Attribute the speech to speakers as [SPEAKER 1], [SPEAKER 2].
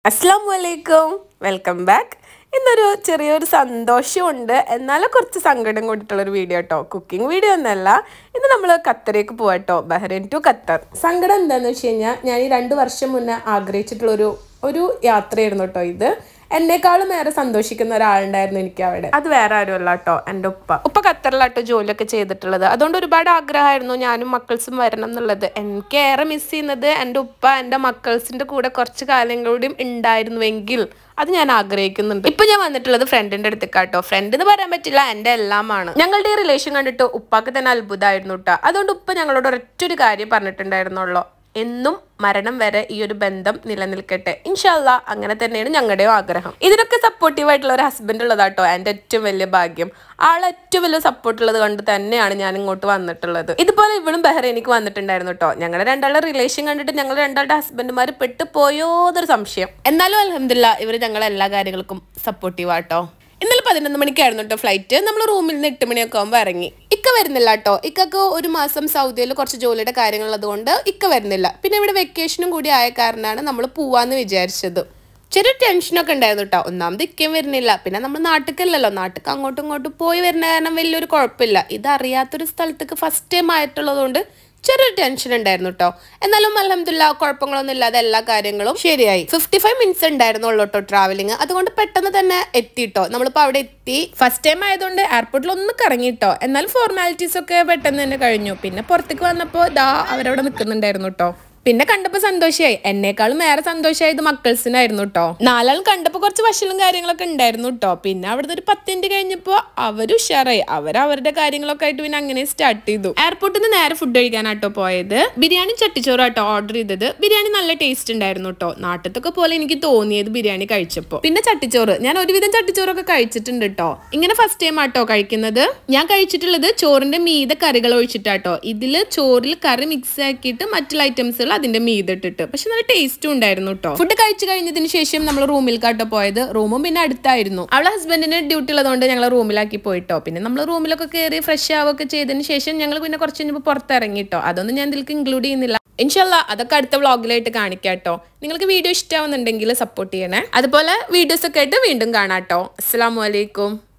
[SPEAKER 1] അസ്സാം വലൈക്കും welcome back ഇന്നൊരു ചെറിയൊരു സന്തോഷമുണ്ട് എന്നാലും കുറച്ച് സങ്കടം കൂടിയിട്ടുള്ളൊരു വീഡിയോ കേട്ടോ കുക്കിംഗ് വീഡിയോ ഒന്നല്ല ഇന്ന് നമ്മൾ ഖത്തറേക്ക് പോവാട്ടോ ബഹ്റൈൻ ടു ഖത്തർ സങ്കടം എന്താണെന്ന് വെച്ച് കഴിഞ്ഞാൽ ഞാൻ ഈ രണ്ട് വർഷം മുന്നേ ആഗ്രഹിച്ചിട്ടുള്ളൊരു ഒരു യാത്രയായിരുന്നു കേട്ടോ ഇത് എന്നെക്കാളും ഏറെ സന്തോഷിക്കുന്ന ഒരാളുണ്ടായിരുന്നു എനിക്ക് അവിടെ അത് വേറെ ആരുമല്ല കേട്ടോ എൻ്റെ ഉപ്പ ഉപ്പ ഖത്തറിലാട്ടോ ജോലിയൊക്കെ ചെയ്തിട്ടുള്ളത് അതുകൊണ്ട് ഒരുപാട് ആഗ്രഹമായിരുന്നു ഞാനും മക്കൾസും വരണം എന്നുള്ളത് എനിക്ക് ഏറെ മിസ് ചെയ്യുന്നത് എൻ്റെ ഉപ്പ എൻ്റെ മക്കൾസിൻ്റെ കൂടെ കുറച്ച് കാലം കൂടിയും ഉണ്ടായിരുന്നുവെങ്കിൽ അത് ഞാൻ ആഗ്രഹിക്കുന്നുണ്ട് ഇപ്പൊ ഞാൻ വന്നിട്ടുള്ളത് ഫ്രണ്ടിന്റെ അടുത്തേക്കാട്ടോ ഫ്രണ്ട് എന്ന് പറയാൻ പറ്റില്ല എന്റെ എല്ലാമാണ് ഞങ്ങളുടെ ഈ റിലേഷൻ കണ്ടിട്ട് ഉപ്പാക്ക് തന്നെ അത്ഭുതമായിരുന്നു കേട്ടോ അതുകൊണ്ട് ഉപ്പ ഞങ്ങളോട് ഒരൊറ്റൊരു കാര്യം പറഞ്ഞിട്ടുണ്ടായിരുന്നുള്ളൂ എന്നും മരണം വരെ ഈ ഒരു ബന്ധം നിലനിൽക്കട്ടെ ഇൻഷാല്ല അങ്ങനെ തന്നെയാണ് ഞങ്ങളുടെയും ആഗ്രഹം ഇതിനൊക്കെ സപ്പോർട്ടീവ് ആയിട്ടുള്ള ഒരു ഹസ്ബൻഡ് ഉള്ളതാട്ടോ എൻ്റെ ഏറ്റവും വലിയ ഭാഗ്യം ആൾ ഏറ്റവും വലിയ സപ്പോർട്ട് ഉള്ളത് കൊണ്ട് തന്നെയാണ് ഞാൻ ഇങ്ങോട്ട് വന്നിട്ടുള്ളത് ഇതുപോലെ ഇവളും ബഹ്റൈനിക്ക് വന്നിട്ടുണ്ടായിരുന്നു കേട്ടോ ഞങ്ങളുടെ രണ്ടാളുടെ റിലേഷൻ കണ്ടിട്ട് ഞങ്ങൾ രണ്ടാളുടെ ഹസ്ബൻഡുമാർ പെട്ട് പോയോ എന്നൊരു സംശയം എന്നാലും അലഹമില്ല ഇവർ ഞങ്ങളെ എല്ലാ കാര്യങ്ങൾക്കും സപ്പോർട്ടീവ് ആട്ടോ ഇന്നലെ പതിനൊന്ന് മണിക്കായിരുന്നു കേട്ടോ ഫ്ലൈറ്റ് നമ്മൾ റൂമിൽ നിന്ന് എട്ട് മണിയൊക്കെ ആകുമ്പോൾ ഇറങ്ങി ഇക്ക വരുന്നില്ല കേട്ടോ ഇക്കക്ക് ഒരു മാസം സൗദിയിൽ കുറച്ച് ജോലിയുടെ കാര്യങ്ങളുള്ളത് കൊണ്ട് ഇക്ക വരുന്നില്ല പിന്നെ ഇവിടെ വെക്കേഷനും കൂടി ആയ കാരണമാണ് നമ്മൾ പോവാന്ന് വിചാരിച്ചത് ചെറിയ ടെൻഷനൊക്കെ ഉണ്ടായിരുന്നു കേട്ടോ ഒന്നാമത് ഇക്കയും വരുന്നില്ല പിന്നെ നമ്മൾ നാട്ടിലേക്കല്ലല്ലോ നാട്ടിലേക്ക് അങ്ങോട്ടും ഇങ്ങോട്ടും പോയി വരുന്ന കാരണം വലിയൊരു കുഴപ്പമില്ല ഇത് അറിയാത്തൊരു സ്ഥലത്തേക്ക് ഫസ്റ്റ് ടൈം ആയിട്ടുള്ളതുകൊണ്ട് ചെറിയൊരു ടെൻഷൻ ഉണ്ടായിരുന്നു കേട്ടോ എന്നാലും അലഹമില്ല കുഴപ്പങ്ങളൊന്നും ഇല്ലാതെ എല്ലാ കാര്യങ്ങളും ശരിയായി ഫിഫ്റ്റി ഫൈവ് മിനിറ്റ്സ് ഉണ്ടായിരുന്നുള്ളൂ കേട്ടോ ട്രാവലിംഗ് അതുകൊണ്ട് പെട്ടെന്ന് തന്നെ എത്തിട്ടോ നമ്മളിപ്പോൾ അവിടെ എത്തി ഫസ്റ്റ് ടൈം ആയതുകൊണ്ട് എയർപോർട്ടിൽ ഒന്ന് കറങ്ങിട്ടോ എന്നാലും ഫോർമാലിറ്റീസ് ഒക്കെ പെട്ടെന്ന് തന്നെ കഴിഞ്ഞു പിന്നെ പുറത്തേക്ക് വന്നപ്പോൾ ദാ അവരവിടെ നിൽക്കുന്നുണ്ടായിരുന്നു കേട്ടോ പിന്നെ കണ്ടപ്പോ സന്തോഷമായി എന്നെക്കാളും ഏറെ സന്തോഷമായത് മക്കൾസിനായിരുന്നു കേട്ടോ നാലാളും കണ്ടപ്പോ കുറച്ച് വശലും കാര്യങ്ങളൊക്കെ ഉണ്ടായിരുന്നു കേട്ടോ പിന്നെ അവിടുത്തെ ഒരു പത്ത് മിനിറ്റ് കഴിഞ്ഞപ്പോ അവര് ഉഷാറായി അവർ അവരുടെ കാര്യങ്ങളൊക്കെ ആയിട്ട് പിന്നെ അങ്ങനെ സ്റ്റാർട്ട് ചെയ്തു എയർപോർട്ടിൽ നിന്ന് നേരെ ഫുഡ് കഴിക്കാനാട്ടോ പോയത് ബിരിയാണി ചട്ടിച്ചോറാട്ടോ ഓർഡർ ചെയ്തത് ബിരിയാണി നല്ല ടേസ്റ്റ് ഉണ്ടായിരുന്നു കേട്ടോ നാട്ടിലത്തൊക്കെ പോലെ എനിക്ക് തോന്നിയത് ബിരിയാണി കഴിച്ചപ്പോ പിന്നെ ചട്ടിച്ചോറ് ഞാൻ ഒരുവിധം ചട്ടിച്ചോറൊക്കെ കഴിച്ചിട്ടുണ്ട് കേട്ടോ ഇങ്ങനെ ഫസ്റ്റ് ടൈം ആട്ടോ കഴിക്കുന്നത് ഞാൻ കഴിച്ചിട്ടുള്ളത് ചോറിന്റെ മീത കറികൾ ഒഴിച്ചിട്ടാട്ടോ ഇതില് ചോറിൽ കറി മിക്സ് ആക്കിയിട്ട് മറ്റുള്ള ഐറ്റംസുകൾ അതിന്റെ മീതെ ഇട്ടിട്ട് പക്ഷെ നല്ല ടേസ്റ്റും ഉണ്ടായിരുന്നു കേട്ടോ ഫുഡ് കഴിച്ചു കഴിഞ്ഞതിന് ശേഷം നമ്മൾ റൂമിൽ കാട്ടോ പോയത് റൂമും പിന്നെ അടുത്തായിരുന്നു അവളെ ഹസ്ബൻഡിന് ഡ്യൂട്ടി ഉള്ളതുകൊണ്ട് ഞങ്ങൾ റൂമിലാക്കി പോയിട്ടോ പിന്നെ നമ്മൾ റൂമിലൊക്കെ കയറി ഫ്രഷ് ആവുകയൊക്കെ ചെയ്തതിന് ശേഷം ഞങ്ങൾ പിന്നെ കുറച്ച് കഴിഞ്ഞപ്പോൾ പുറത്തിറങ്ങിട്ടോ അതൊന്നും ഞാൻ ഇതിലേക്ക് ഇൻക്ലൂഡ് ചെയ്യുന്നില്ല ഇൻഷല്ല അതൊക്കെ അടുത്ത വ്ളോഗിലായിട്ട് കാണിക്കാട്ടോ നിങ്ങൾക്ക് വീഡിയോ ഇഷ്ടമാവുന്നുണ്ടെങ്കിൽ സപ്പോർട്ട് ചെയ്യണേ അതുപോലെ വീഡിയോസ് ഒക്കെ ആയിട്ട് വീണ്ടും കാണാട്ടോ അസ്സാം വലൈക്കും